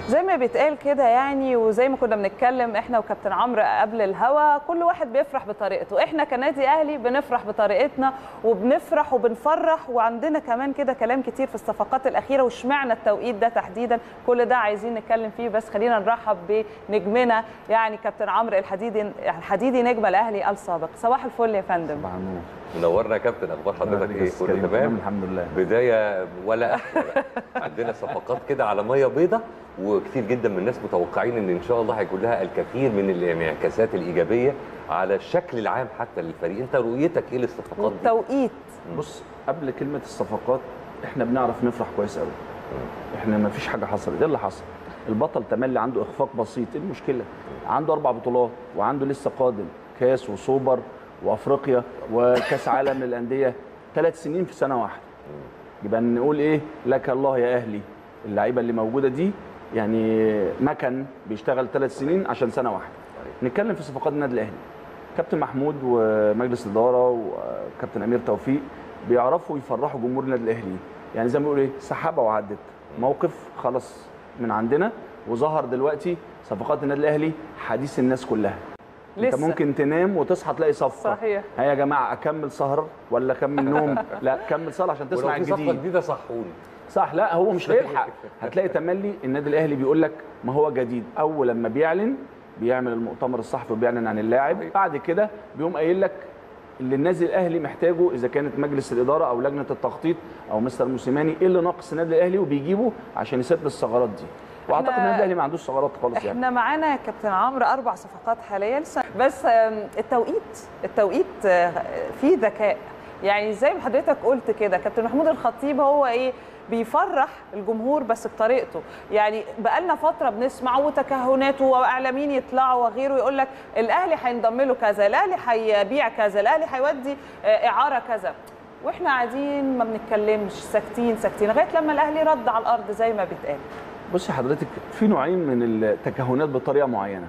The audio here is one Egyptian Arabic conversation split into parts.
زي ما بيتقال كده يعني وزي ما كنا بنتكلم احنا وكابتن عمرو قبل الهوا كل واحد بيفرح بطريقته احنا كنادي اهلي بنفرح بطريقتنا وبنفرح وبنفرح وعندنا كمان كده كلام كتير في الصفقات الاخيره واشمعنى التوقيت ده تحديدا كل ده عايزين نتكلم فيه بس خلينا نرحب بنجمنا يعني كابتن عمرو الحديدي الحديدي نجم الاهلي السابق صباح الفل يا فندم صباح النور منورنا يا كابتن اخبار حضرتك ايه كله تمام الحمد لله بدايه ولا احلى بقى. عندنا صفقات كده على ميه بيضة وكتير جدا من الناس متوقعين ان ان شاء الله هيكون لها الكثير من الانعكاسات الايجابيه على الشكل العام حتى للفريق انت رؤيتك ايه للصفقات دي والتوقيت بص قبل كلمه الصفقات احنا بنعرف نفرح كويس قوي احنا ما فيش حاجه حصلت ايه اللي حصل البطل تملي عنده اخفاق بسيط ايه المشكله عنده اربع بطولات وعنده لسه قادم كاس وسوبر وافريقيا وكاس عالم للانديه ثلاث سنين في سنه واحده يبقى نقول ايه لك الله يا اهلي اللعيبه اللي موجوده دي يعني مكن بيشتغل ثلاث سنين عشان سنه واحده نتكلم في صفقات النادي الاهلي كابتن محمود ومجلس الاداره وكابتن امير توفيق بيعرفوا يفرحوا جمهور النادي الاهلي يعني زي ما بيقولوا ايه سحابه وعدت موقف خلص من عندنا وظهر دلوقتي صفقات النادي الاهلي حديث الناس كلها انت لسه. ممكن تنام وتصحى تلاقي صفقه صحيح. ها يا جماعه اكمل سهر ولا اكمل نوم لا كمل سهر عشان ولو تسمع في صفقه الجديد جديده صحوني صح لا هو مش هيلحق هتلاقي تملي النادي الاهلي بيقول لك ما هو جديد اول لما بيعلن بيعمل المؤتمر الصحفي وبيعلن عن اللاعب بعد كده بيقوم قايل لك اللي النادي الاهلي محتاجه اذا كانت مجلس الاداره او لجنه التخطيط او مستر موسيماني ايه اللي ناقص النادي الاهلي وبيجيبه عشان يسد الثغرات دي واعتقد النادي الاهلي ما عندوش ثغرات خالص يعني احنا معانا يا كابتن عمرو اربع صفقات حاليا لسه بس آم، التوقيت التوقيت آه، فيه ذكاء يعني زي ما حضرتك قلت كده كابتن محمود الخطيب هو ايه بيفرح الجمهور بس بطريقته يعني بقالنا فتره بنسمع وتكهنات واعلاميين يطلعوا وغيره يقول لك الاهلي هينضم له كذا الاهلي هيبيع كذا الاهلي هيودي آه، اعاره كذا واحنا قاعدين ما بنتكلمش ساكتين ساكتين لغايه لما الاهلي رد على الارض زي ما بيتقال بصي حضرتك في نوعين من التكهنات بطريقه معينه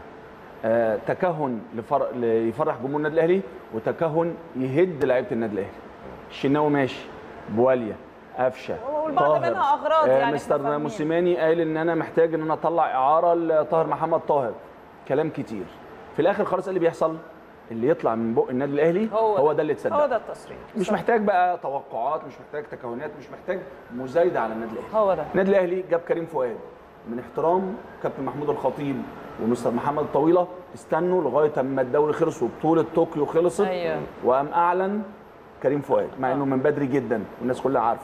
آه تكهن لفر... يفرح جمهور النادي الاهلي وتكهن يهد لعيبه النادي الاهلي الشناوي ماشي بواليا قفشه والبعض طاهر. منها أغراض يعني إحنا مستر فاهمين. موسيماني قال ان انا محتاج ان انا اطلع اعاره لطاهر محمد طاهر كلام كتير في الاخر خالص ايه اللي بيحصل اللي يطلع من بق النادي الاهلي هو, هو ده اللي تصدق هو ده التصريح مش صح. محتاج بقى توقعات مش محتاج تكهنات مش محتاج مزايده على النادي الاهلي هو ده النادي الاهلي جاب كريم فؤاد من احترام كابتن محمود الخطيب ومستر محمد طويله استنوا لغايه اما الدوري خلص وبطوله طوكيو خلصت أيوة. وقام اعلن كريم فؤاد مع انه من بدري جدا والناس كلها عارفه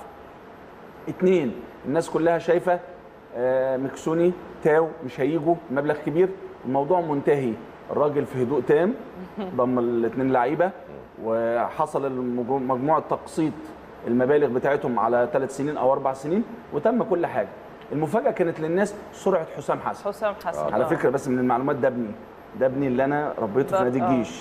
اتنين الناس كلها شايفه آه، مكسوني تاو مش هيجوا مبلغ كبير الموضوع منتهي الراجل في هدوء تام ضم الاثنين لعيبه وحصل المجمو- مجموعه تقسيط المبالغ بتاعتهم على ثلاث سنين او اربع سنين وتم كل حاجه المفاجاه كانت للناس سرعه حسام حسن حسام حسن على آه. فكره بس من المعلومات ده ابني ده ابني اللي انا ربيته في ده- نادي آه. الجيش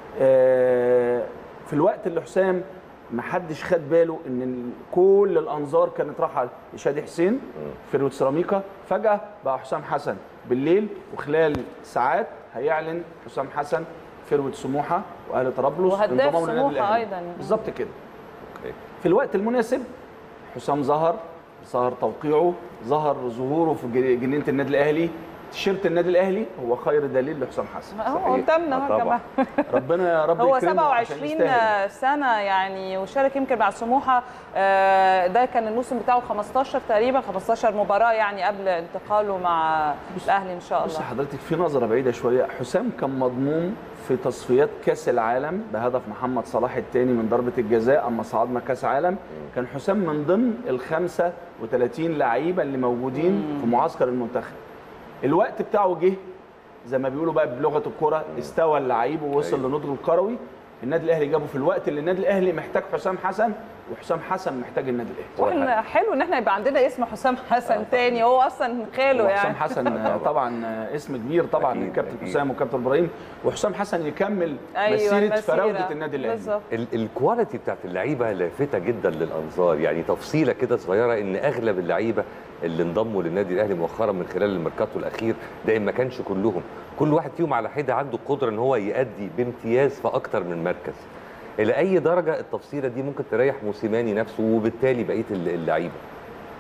آه، في الوقت اللي حسام ما حدش خد باله ان ال- كل الانظار كانت رايحه لشادي حسين فيرويد سيراميكا فجاه بقى حسام حسن بالليل وخلال ساعات هيعلن حسام حسن فيرويد سموحه واهلي طرابلس وهداف انضمامه للنادي سموحة الأهلي. أيضاً. بالظبط كده أوكي. في الوقت المناسب حسام ظهر ظهر توقيعه ظهر ظهوره في جن- جنينه النادي الاهلي تيشيرت النادي الاهلي هو خير دليل لحسام حسن هو صحيح. قدامنا آه أهو يا طبعاً. جماعه ربنا يا رب هو يكرمه عشان 27 يستاهل. سنه يعني وشارك يمكن مع سموحه آه، ده كان الموسم بتاعه 15 تقريبا 15 مباراه يعني قبل انتقاله مع الاهلي ان شاء بص الله حضرتك في نظره بعيده شويه حسام كان مضموم في تصفيات كاس العالم بهدف محمد صلاح الثاني من ضربه الجزاء اما صعدنا كاس عالم كان حسام من ضمن ال 35 لعيبه اللي موجودين في معسكر المنتخب الوقت بتاعه جه زي ما بيقولوا بقى بلغه الكره استوى اللعيب ووصل أيوة. لنضج الكروي النادي الاهلي جابه في الوقت اللي النادي الاهلي محتاج حسام حسن وحسام حسن محتاج النادي الاهلي واحنا حلو ان احنا يبقى عندنا اسم حسام حسن تاني هو اصلا خاله وحسام يعني حسن طبعا اسم كبير طبعا أكيد، الكابتن أكيد. حسام وكابتن ابراهيم وحسام حسن يكمل ايوه مسيره المسيرة. فراوده النادي الاهلي بالظبط ال- الكواليتي بتاعت اللعيبه لافته جدا للانظار يعني تفصيله كده صغيره ان اغلب اللعيبه اللي انضموا للنادي الاهلي مؤخرا من خلال الميركاتو الاخير ده إن ما كانش كلهم كل واحد فيهم على حده عنده قدره ان هو يأدي بامتياز في اكتر من مركز الى اي درجه التفصيله دي ممكن تريح موسيماني نفسه وبالتالي بقيه الل- اللعيبه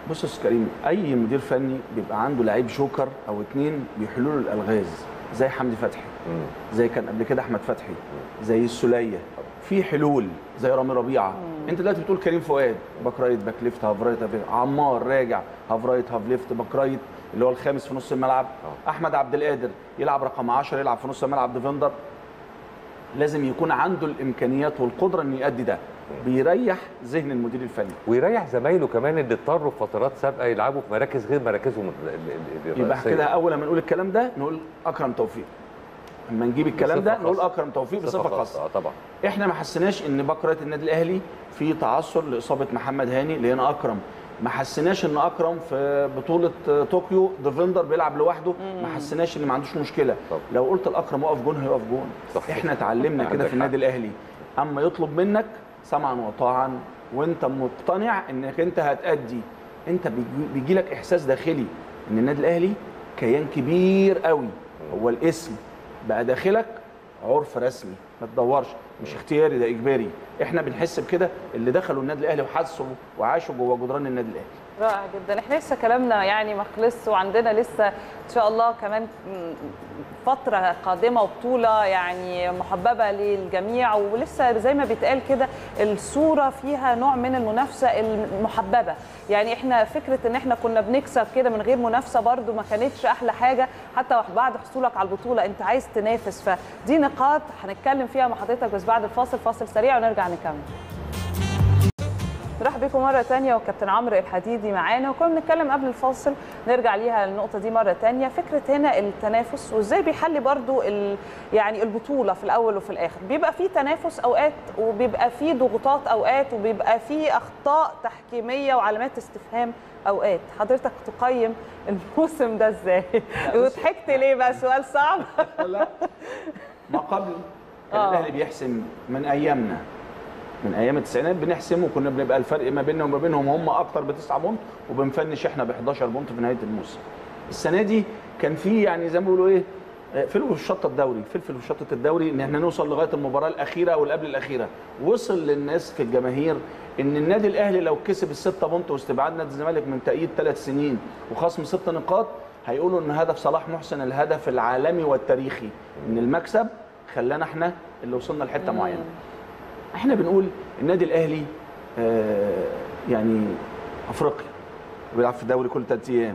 بص يا استاذ كريم اي مدير فني بيبقى عنده لعيب جوكر او اتنين بيحلوا له الالغاز زي حمدي فتحي مم. زي كان قبل كده احمد فتحي زي السوليه في حلول زي رامي ربيعه انت دلوقتي بتقول كريم فؤاد باك رايت باك ليفت هاف رايت هاف ليفت. عمار راجع هاف رايت هاف ليفت باك رايت اللي هو الخامس في نص الملعب احمد عبد القادر يلعب رقم 10 يلعب في نص الملعب ديفندر لازم يكون عنده الامكانيات والقدره انه يؤدي ده بيريح ذهن المدير الفني ويريح زمايله كمان اللي اضطروا في فترات سابقه يلعبوا في مراكز غير مراكزهم ال- ال- ال- يبقى الرئيسية. كده اول ما نقول الكلام ده نقول اكرم توفيق اما نجيب الكلام ده بصفة نقول خاصة. اكرم توفيق بصفه خاصه اه طبعا احنا ما حسيناش ان بكره النادي الاهلي في تعثر لاصابه محمد هاني لان اكرم ما حسيناش ان اكرم في بطوله طوكيو ديفندر بيلعب لوحده ما حسيناش ان ما عندوش مشكله طب. لو قلت لاكرم اقف جون هيقف جون صحيح. احنا اتعلمنا كده عندك في النادي حق. الاهلي اما يطلب منك سمعا وطاعا وانت مقتنع انك انت هتأدي انت بيجي- بيجي لك احساس داخلي ان النادي الاهلي كيان كبير قوي هو الاسم بقى داخلك عرف رسمي ما تدورش مش اختياري ده اجباري احنا بنحس بكده اللي دخلوا النادي الاهلي وحسوا وعاشوا جوه جدران النادي الاهلي رائع جدا احنا لسه كلامنا يعني ما خلصش وعندنا لسه ان شاء الله كمان م- فترة قادمة وبطولة يعني محببة للجميع ولسه زي ما بيتقال كده الصورة فيها نوع من المنافسة المحببة يعني احنا فكرة ان احنا كنا بنكسب كده من غير منافسة برضو ما كانتش احلى حاجة حتى بعد حصولك على البطولة انت عايز تنافس فدي نقاط هنتكلم فيها مع حضرتك بس بعد الفاصل فاصل سريع ونرجع نكمل نرحب بكم مرة تانية وكابتن عمرو الحديدي معانا وكنا بنتكلم قبل الفاصل نرجع ليها النقطة دي مرة تانية فكرة هنا التنافس وازاي بيحلي برضو ال يعني البطولة في الأول وفي الآخر بيبقى فيه تنافس أوقات وبيبقى فيه ضغوطات أوقات وبيبقى فيه أخطاء تحكيمية وعلامات استفهام أوقات حضرتك تقيم الموسم ده ازاي وضحكت ليه بقى سؤال صعب لا ما قبل كان آه. الاهلي بيحسم من ايامنا من ايام التسعينات بنحسم وكنا بنبقى الفرق ما بيننا وما بينهم هم اكتر بتسعة بونت وبنفنش احنا ب 11 بونت في نهايه الموسم. السنه دي كان في يعني زي ما بيقولوا ايه آه، فلفل في شطه الدوري فلفل في شطه الدوري ان احنا نوصل لغايه المباراه الاخيره او اللي قبل الاخيره وصل للناس في الجماهير ان النادي الاهلي لو كسب الستة بونت واستبعاد نادي الزمالك من تأييد ثلاث سنين وخصم ست نقاط هيقولوا ان هدف صلاح محسن الهدف العالمي والتاريخي ان المكسب خلانا احنا اللي وصلنا لحته معينه احنا بنقول النادي الاهلي آه يعني افريقيا وبيلعب في الدوري كل ثلاث ايام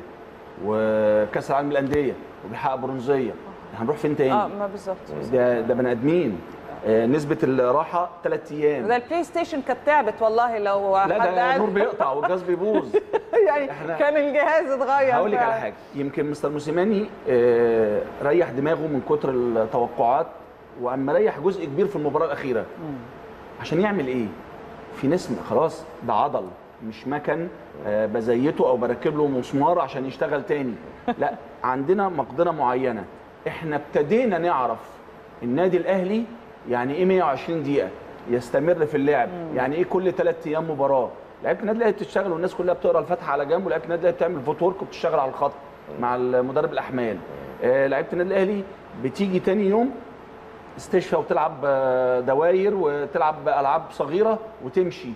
وكاس العالم للانديه وبيحقق برونزيه هنروح فين تاني؟ اه ما بالظبط ده ده بني ادمين آه نسبه الراحه ثلاث ايام ده البلاي ستيشن كانت تعبت والله لو لا حد ده قاعد- النور بيقطع والجاز بيبوظ يعني إحنا- كان الجهاز اتغير هقول لك على فعلا. حاجه يمكن مستر موسيماني آه، ريح دماغه من كتر التوقعات واما ريح جزء كبير في المباراه الاخيره عشان يعمل ايه في ناس خلاص ده عضل مش مكن آه، بزيته او بركب له مسمار عشان يشتغل تاني لا عندنا مقدره معينه احنا ابتدينا نعرف النادي الاهلي يعني ايه 120 دقيقه يستمر في اللعب يعني ايه كل ثلاث ايام مباراه لعيبه النادي الاهلي بتشتغل والناس كلها بتقرا الفاتحه على جنب ولعيبه النادي الاهلي بتعمل فوت ورك وبتشتغل على الخط مع مدرب الاحمال آه، لعيبه النادي الاهلي بتيجي تاني يوم استشفى وتلعب آه، دواير وتلعب العاب صغيره وتمشي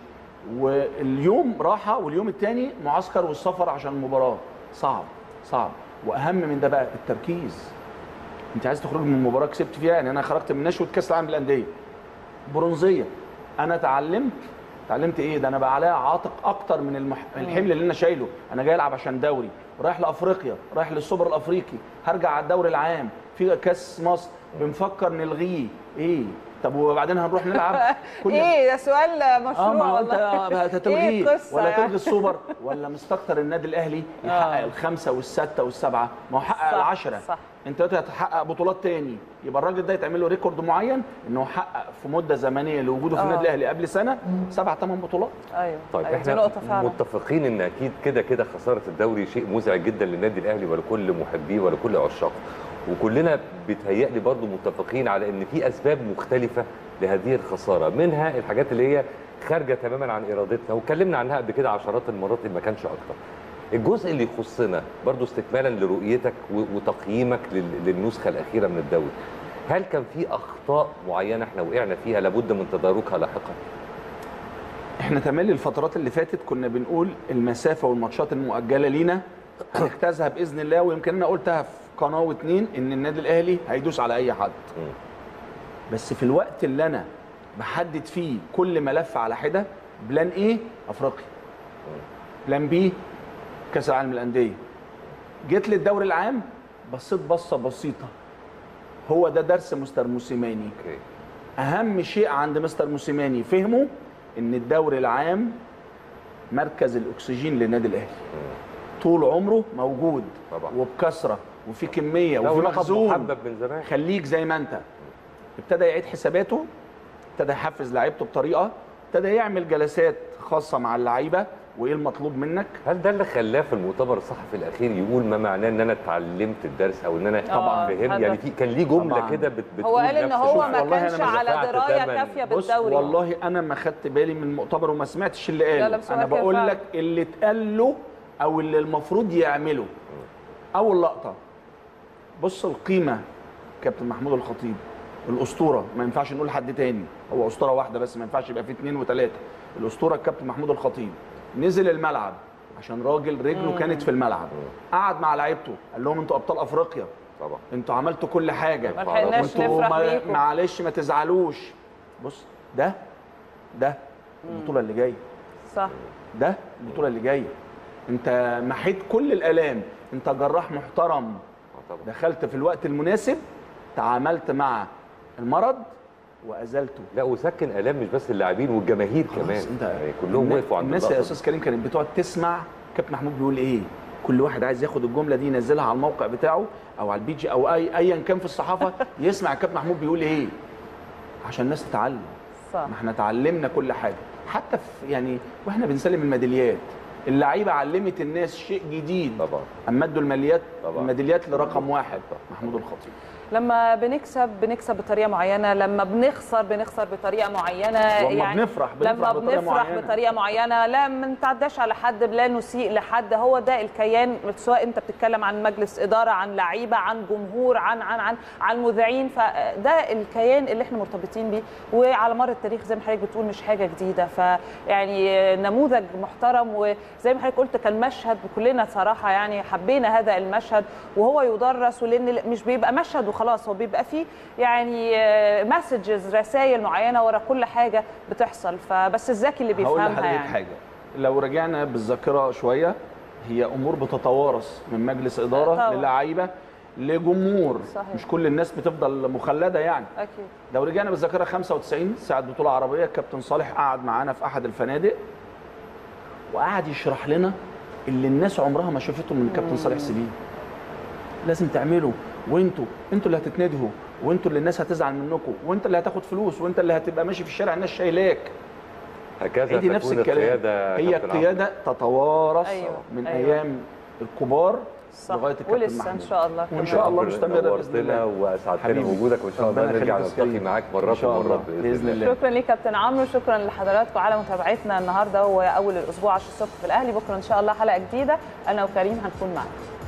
واليوم راحه واليوم الثاني معسكر والسفر عشان المباراه صعب صعب واهم من ده بقى التركيز انت عايز تخرج من مباراه كسبت فيها يعني انا خرجت من نشوه كاس العالم للانديه برونزيه انا اتعلمت اتعلمت ايه ده انا بقى عليا عاتق اكتر من المح... الحمل اللي انا شايله انا جاي العب عشان دوري رايح لافريقيا رايح للسوبر الافريقي هرجع على الدوري العام في كاس مصر بنفكر نلغيه ايه طب وبعدين هنروح نلعب ايه ده سؤال مشروع اه ما هو انت والله هتلغيه ايه القصه ولا يعني؟ تلغي السوبر ولا مستكتر النادي الاهلي يحقق آه. الخمسه والسته والسبعه ما هو حقق صح، العشره صح. انت دلوقتي هتحقق بطولات تاني يبقى الراجل ده يتعمل له ريكورد معين انه حقق في مده زمنيه لوجوده في آه. النادي الاهلي قبل سنه سبع ثمان بطولات ايوه طيب أيوة، دي احنا نقطه فعلا متفقين ان اكيد كده كده خساره الدوري شيء مزعج جدا للنادي الاهلي ولكل محبيه ولكل عشاقه وكلنا بيتهيألي برضو متفقين على ان في اسباب مختلفه لهذه الخساره منها الحاجات اللي هي خارجه تماما عن ارادتنا واتكلمنا عنها قبل كده عشرات المرات إن ما كانش اكتر الجزء اللي يخصنا برضو استكمالا لرؤيتك و- وتقييمك لل- للنسخه الاخيره من الدوري هل كان في اخطاء معينه احنا وقعنا فيها لابد من تداركها لاحقا احنا تملي الفترات اللي فاتت كنا بنقول المسافه والماتشات المؤجله لينا هنجتازها باذن الله ويمكن انا قلتها في قناه واتنين ان النادي الاهلي هيدوس على اي حد بس في الوقت اللي انا بحدد فيه كل ملف على حده بلان ايه افريقيا بلان بي كاس العالم للانديه جيت للدوري العام بصيت بصه بسيطه هو ده درس مستر موسيماني اوكي اهم شيء عند مستر موسيماني فهمه ان الدوري العام مركز الاكسجين للنادي الاهلي طول عمره موجود طبعا. وبكثره وفي كميه لو وفي لقب مخزون محبب من زمان خليك زي ما انت ابتدى يعيد حساباته ابتدى يحفز لعيبته بطريقه ابتدى يعمل جلسات خاصه مع اللعيبه وايه المطلوب منك هل ده اللي خلاه في المؤتمر الصحفي الاخير يقول ما معناه ان انا اتعلمت الدرس او ان انا طبعاً. فهم هذا- يعني في كان ليه جمله طبعاً. كده بت بتقول هو قال ان نفس هو شوف ما والله أنا كانش ما على دفعت درايه ثمن. كافيه بص بالدوري والله انا ما خدت بالي من المؤتمر وما سمعتش اللي قاله لا، بس هو انا كان بقول فعلا. لك اللي اتقال له او اللي المفروض يعمله اول لقطه بص القيمه كابتن محمود الخطيب الاسطوره ما ينفعش نقول حد تاني هو اسطوره واحده بس ما ينفعش يبقى في اثنين وثلاثه الاسطوره الكابتن محمود الخطيب نزل الملعب عشان راجل رجله كانت في الملعب قعد مع لعيبته قال لهم انتوا ابطال افريقيا طبعا انتوا عملتوا كل حاجه ما لحقناش وانتوا نفرح ما- بيكم. معلش ما تزعلوش بص ده ده البطوله اللي جايه صح ده البطوله اللي جايه انت محيت كل الالام انت جراح محترم آه طبعا دخلت في الوقت المناسب تعاملت مع المرض وازلته لا وسكن الام مش بس اللاعبين والجماهير كمان خلاص انت يعني كلهم النا- وقفوا عند الناس اللقطة يا دي. استاذ كريم كانت بتقعد تسمع كابتن محمود بيقول ايه كل واحد عايز ياخد الجمله دي ينزلها على الموقع بتاعه او على البيج او اي ايا كان في الصحافه يسمع الكابتن محمود بيقول ايه عشان الناس تتعلم صح ما احنا اتعلمنا كل حاجه حتى في يعني واحنا بنسلم الميداليات اللعيبه علمت الناس شيء جديد طبعا اما ادوا الميداليات طبعا. الميداليات لرقم واحد محمود الخطيب لما بنكسب بنكسب بطريقه معينه لما بنخسر بنخسر بطريقه معينه لما بنفرح بنفرح لما بطريقة بنفرح معينة. بطريقه معينه لا ما نتعداش على حد لا نسيء لحد هو ده الكيان سواء انت بتتكلم عن مجلس اداره عن لعيبه عن جمهور عن عن عن عن مذيعين فده الكيان اللي احنا مرتبطين بيه وعلى مر التاريخ زي ما حضرتك بتقول مش حاجه جديده فيعني نموذج محترم وزي ما حضرتك قلت كان مشهد وكلنا صراحه يعني حبينا هذا المشهد وهو يدرس ولان مش بيبقى مشهد وخلاص هو بيبقى فيه يعني مسجز رسائل معينه ورا كل حاجه بتحصل فبس الذكي اللي هقول بيفهمها لحضرتك يعني حاجه لو رجعنا بالذاكره شويه هي امور بتتوارث من مجلس اداره طبعا. للعيبه لجمهور صحيح. مش كل الناس بتفضل مخلده يعني اكيد لو رجعنا بالذاكره 95 ساعه بطوله عربيه الكابتن صالح قعد معانا في احد الفنادق وقعد يشرح لنا اللي الناس عمرها ما شافته من الكابتن صالح سليم لازم تعملوا وانتوا انتوا اللي هتتندهوا وانتوا اللي الناس هتزعل منكم وانت اللي هتاخد فلوس وانت اللي هتبقى ماشي في الشارع الناس شايلاك هكذا هي دي نفس تكون الكلام القيادة هي كابتن عمرو. القياده تتوارث أيوة، من أيوة. ايام الكبار صح لغايه الكابتن ولسه ان محمود شاء الله وإن كمان. شاء الله مستمرة بإذن نورتنا الله. واسعدتنا حبيبي. بوجودك وان شاء الله ربنا نرجع يخليك يا نلتقي سيدي. معاك إن مرات شاء الله. ومرات بإذن الله. شكرا ليك كابتن عمرو شكرا لحضراتكم على متابعتنا النهارده هو اول الاسبوع 10 الصبح في الاهلي بكره ان شاء الله حلقه جديده انا وكريم هنكون معاكم